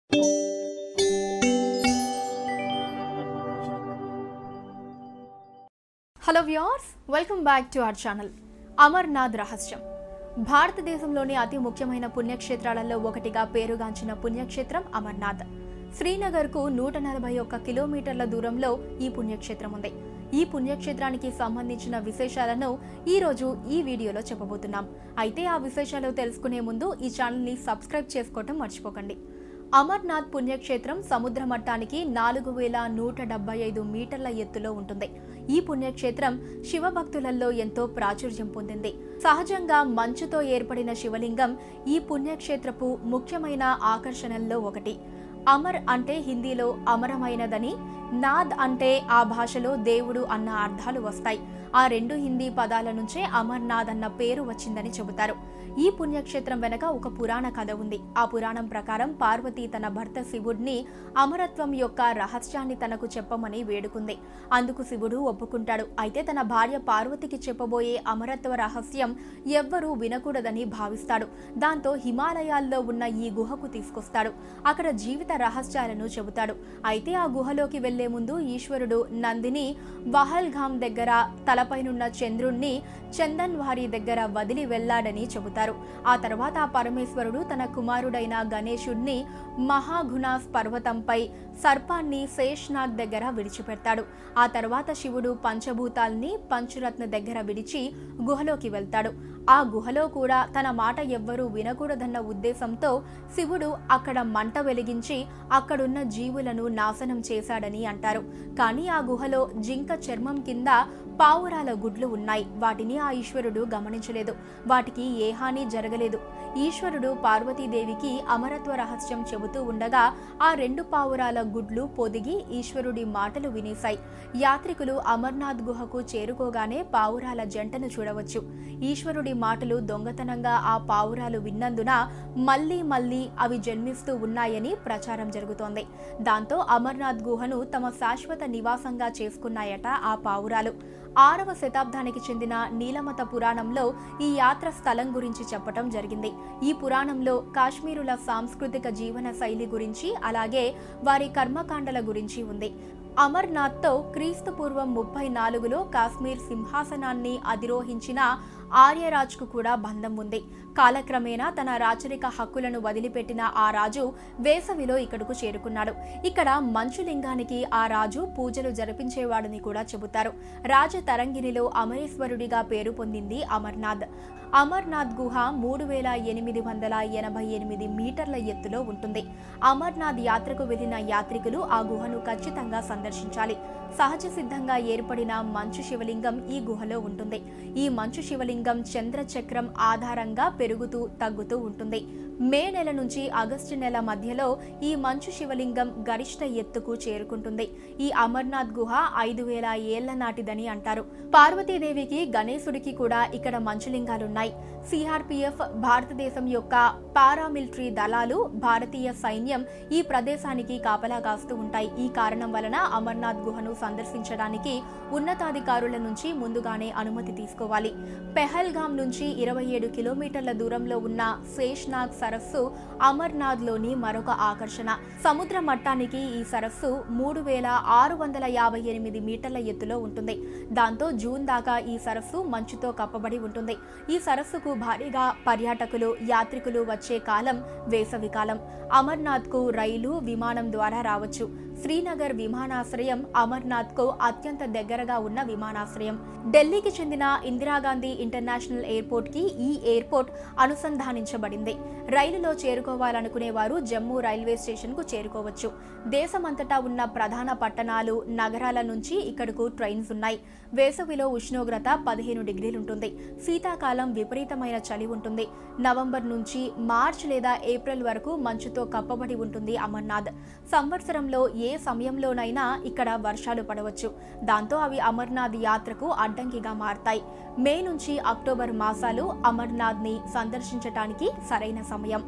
hello viewers welcome back to our channel Amarnath రహస్యం భారతదేశంలోని అతి ముఖ్యమైన పుణ్యక్షేత్రాలలో ఒకటిగా పేరుగాంచిన పుణ్యక్షేత్రం అమర్నాథ్ శ్రీనగర్కు నూట నలభై ఒక్క కిలోమీటర్ల దూరంలో ఈ పుణ్యక్షేత్రం ఉంది ఈ పుణ్యక్షేత్రానికి సంబంధించిన విశేషాలను ఈ రోజు ఈ వీడియోలో చెప్పబోతున్నాం అయితే ఆ విశేషాలు తెలుసుకునే ముందు ఈ ఛానల్ని సబ్స్క్రైబ్ చేసుకోవటం మర్చిపోకండి అమర్నాథ్ పుణ్యక్షేత్రం సముద్ర మట్టానికి నాలుగు వేల నూట డెబ్బై ఐదు మీటర్ల ఎత్తులో ఉంటుంది ఈ పుణ్యక్షేత్రం శివభక్తులలో ఎంతో ప్రాచుర్యం పొందింది సహజంగా మంచుతో ఏర్పడిన శివలింగం ఈ పుణ్యక్షేత్రపు ముఖ్యమైన ఆకర్షణల్లో ఒకటి అమర్ అంటే హిందీలో అమరమైనదని నాద్ అంటే ఆ భాషలో దేవుడు అన్న అర్థాలు వస్తాయి ఆ రెండు హిందీ పదాల నుంచే అమర్నాథ్ అన్న పేరు వచ్చిందని చెబుతారు ఈ పుణ్యక్షేత్రం వెనక ఒక పురాణ కథ ఉంది ఆ పురాణం ప్రకారం పార్వతి తన భర్త శివుడిని అమరత్వం యొక్క రహస్యాన్ని తనకు చెప్పమని వేడుకుంది అందుకు శివుడు ఒప్పుకుంటాడు అయితే తన భార్య పార్వతికి చెప్పబోయే అమరత్వ రహస్యం ఎవ్వరూ వినకూడదని భావిస్తాడు దాంతో హిమాలయాల్లో ఉన్న ఈ గుహకు తీసుకొస్తాడు అక్కడ జీవిత రహస్యాలను చెబుతాడు అయితే ఆ గుహలోకి వెళ్లే ముందు ఈశ్వరుడు నందిని వహల్గామ్ దగ్గర తలపైనున్న చంద్రుణ్ణి చందన్ వారి దగ్గర వదిలి వెళ్లాడని చెబుతారు ఆ తర్వాత ఆ పరమేశ్వరుడు తన కుమారుడైన గణేశుణ్ణి మహాగుణాస్ పర్వతంపై సర్పాన్ని శేష్నాగ్ దగ్గర విడిచిపెడతాడు ఆ తర్వాత శివుడు పంచభూతాల్ని పంచురత్న దగ్గర విడిచి గుహలోకి వెళ్తాడు ఆ గుహలో కూడా తన మాట ఎవ్వరూ వినకూడదన్న ఉద్దేశంతో శివుడు అక్కడ మంట వెలిగించి అక్కడున్న జీవులను నాశనం చేశాడని అంటారు కానీ ఆ గుహలో జింక చర్మం కింద పావురాల గుడ్లు ఉన్నాయి వాటిని ఆ ఈశ్వరుడు గమనించలేదు వాటికి ఏ హాని జరగలేదు ఈశ్వరుడు పార్వతీదేవికి అమరత్వ రహస్యం చెబుతూ ఉండగా ఆ రెండు పావురాల గుడ్లు పొదిగి ఈశ్వరుడి మాటలు వినేశాయి యాత్రికులు అమర్నాథ్ గుహకు చేరుకోగానే పావురాల జంటను చూడవచ్చు ఈశ్వరుడి మాటలు దొంగతనంగా ఆ పావురాలు విన్నందున మళ్ళీ మళ్ళీ అవి జన్మిస్తూ ఉన్నాయని ప్రచారం జరుగుతోంది దాంతో అమర్నాథ్ గుహను తమ శాశ్వత నివాసంగా చేసుకున్నాయట ఆ పావురాలు ఆరవ శతాబ్దానికి చెందిన నీలమత పురాణంలో ఈ యాత్ర స్థలం గురించి చెప్పటం జరిగింది ఈ పురాణంలో కాశ్మీరుల సాంస్కృతిక జీవన శైలి గురించి అలాగే వారి కర్మకాండల గురించి ఉంది అమర్నాథ్తో క్రీస్తు పూర్వం ముప్పై నాలుగులో కాశ్మీర్ సింహాసనాన్ని అధిరోహించిన ఆర్యరాజ్కు కూడా బంధం ఉంది కాలక్రమేణా తన రాచరిక హక్కులను వదిలిపెట్టిన ఆ రాజు వేసవిలో ఇక్కడకు చేరుకున్నాడు ఇక్కడ మంచులింగానికి ఆ రాజు పూజలు జరిపించేవాడని కూడా చెబుతారు రాజతరంగిణిలో అమరేశ్వరుడిగా పేరు పొందింది అమర్నాథ్ అమర్నాథ్ గుహ మూడు వేల ఎనిమిది వందల ఎనభై ఎనిమిది మీటర్ల ఎత్తులో ఉంటుంది అమర్నాథ్ యాత్రకు వెళ్లిన యాత్రికులు ఆ గుహను ఖచ్చితంగా సందర్శించాలి సహజ సిద్ధంగా ఏర్పడిన మంచు శివలింగం ఈ గుహలో ఉంటుంది ఈ మంచు శివలింగం చంద్రచక్రం ఆధారంగా పెరుగుతూ తగ్గుతూ ఉంటుంది మే నెల నుంచి ఆగస్టు నెల మధ్యలో ఈ మంచు శివలింగం గరిష్ట ఎత్తుకు చేరుకుంటుంది ఈ అమర్నాథ్ గుహ ఐదు వేల ఏళ్ల నాటిదని అంటారు పార్వతీదేవికి గణేశుడికి కూడా ఇక్కడ మంచులింగాలున్నాయి సిఆర్పిఎఫ్ భారతదేశం యొక్క పారామిలిటరీ దళాలు భారతీయ సైన్యం ఈ ప్రదేశానికి కాపలా కాస్తూ ఉంటాయి ఈ కారణం వలన అమర్నాథ్ గుహను సందర్శించడానికి ఉన్నతాధికారుల నుంచి ముందుగానే అనుమతి తీసుకోవాలి పెహల్గాం నుంచి ఇరవై ఏడు కిలోమీటర్ల దూరంలో ఉన్న శేష్నాగ్ సరస్సు అమర్నాథ్లోని మరొక ఆకర్షణ సముద్ర మట్టానికి ఈ సరస్సు మూడు వేల ఆరు వందల యాభై ఎనిమిది మీటర్ల ఎత్తులో ఉంటుంది దాంతో జూన్ దాకా ఈ సరస్సు మంచుతో కప్పబడి ఉంటుంది ఈ సరస్సుకు భారీగా పర్యాటకులు యాత్రికులు వచ్చే కాలం వేసవి కాలం అమర్నాథ్కు రైలు విమానం ద్వారా రావచ్చు శ్రీనగర్ విమానాశ్రయం అమర్నాథ్కు అత్యంత దగ్గరగా ఉన్న విమానాశ్రయం ఢిల్లీకి చెందిన ఇందిరాగాంధీ ఇంటర్నేషనల్ ఎయిర్పోర్ట్ కి ఈ ఎయిర్పోర్ట్ అనుసంధానించబడింది రైలులో చేరుకోవాలనుకునే వారు జమ్మూ రైల్వే స్టేషన్ కు చేరుకోవచ్చు దేశమంతటా ఉన్న ప్రధాన పట్టణాలు నగరాల నుంచి ఇక్కడకు ట్రైన్స్ ఉన్నాయి వేసవిలో ఉష్ణోగ్రత పదిహేను డిగ్రీలుంటుంది శీతాకాలం విపరీతమైన చలి ఉంటుంది నవంబర్ నుంచి మార్చ్ లేదా ఏప్రిల్ వరకు మంచుతో కప్పబడి ఉంటుంది అమర్నాథ్ సంవత్సరంలో ఏ సమయంలోనైనా ఇక్కడ వర్షాలు పడవచ్చు దాంతో అవి అమర్నాథ్ యాత్రకు అడ్డంకిగా మారతాయి మే నుంచి అక్టోబర్ మాసాలు అమర్నాథ్ ని సందర్శించటానికి సరైన సమయం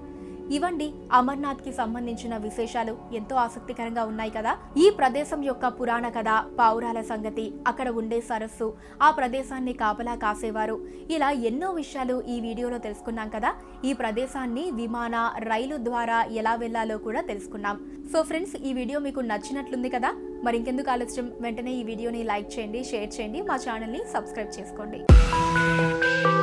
ఇవండి అమర్నాథ్ కి సంబంధించిన విశేషాలు ఎంతో ఆసక్తికరంగా ఉన్నాయి కదా ఈ ప్రదేశం యొక్క పురాణ కథ పావురాల సంగతి అక్కడ ఉండే సరస్సు ఆ ప్రదేశాన్ని కాపలా కాసేవారు ఇలా ఎన్నో విషయాలు ఈ వీడియోలో తెలుసుకున్నాం కదా ఈ ప్రదేశాన్ని విమాన రైలు ద్వారా ఎలా వెళ్లాలో కూడా తెలుసుకున్నాం సో ఫ్రెండ్స్ ఈ వీడియో మీకు నచ్చినట్లుంది కదా మరి ఇంకెందుకు ఆలస్యం వెంటనే ఈ వీడియోని లైక్ చేయండి షేర్ చేయండి మా ఛానల్ని సబ్స్క్రైబ్ చేసుకోండి